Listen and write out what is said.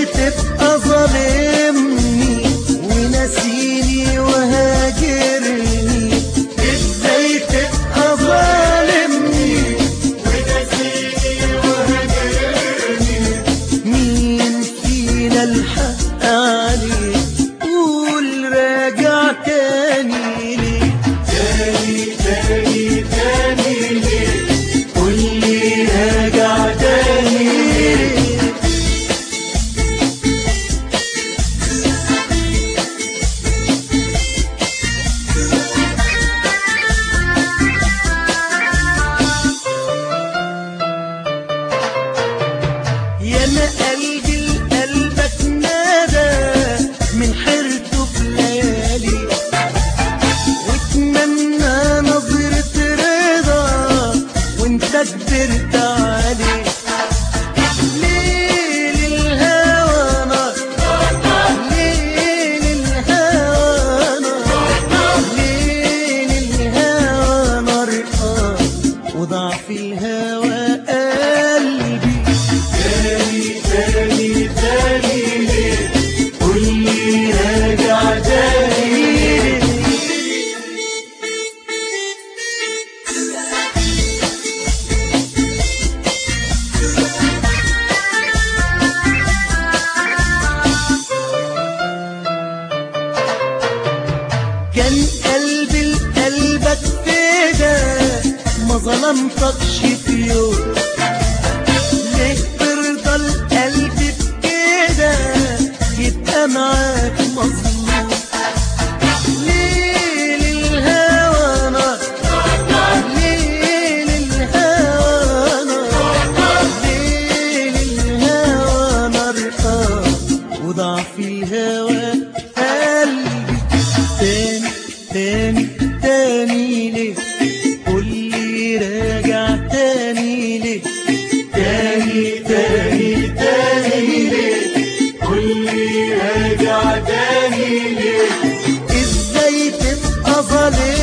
تبقى ظالمني ونسيني وهاجرني ازاي تبقى ظالمني ونسيني وهاجرني مين فينا الحق عليه قول راجع تاني ليه تاني تاني تاني ليه قول لي راجع تاني ليه يا ما قلبي لقلبك نادى من حيرته في ليالي واتمنى نظرة رضا وانت كبرت عليه ليل الهوى نار ليل الهوى نار ليل الهوى نار آه وضعف الهوى قلبي تاني تاني تاني ليه قول لي راجع تاني ليه كان قلبي لقلبك كده ما ظلمتكش في يوم ليه ترضى القلب بكده يبقى معاك مظلوم ليل الهوى نار ليل الهوى نار ليل الهوى نار آه وضعف الهوى قلبي تاني تاني تاني ليه قول لي راجع تاني ليه تاني تاني تاني ليه قول لي راجع تاني ليه ازاي تبقى ظالم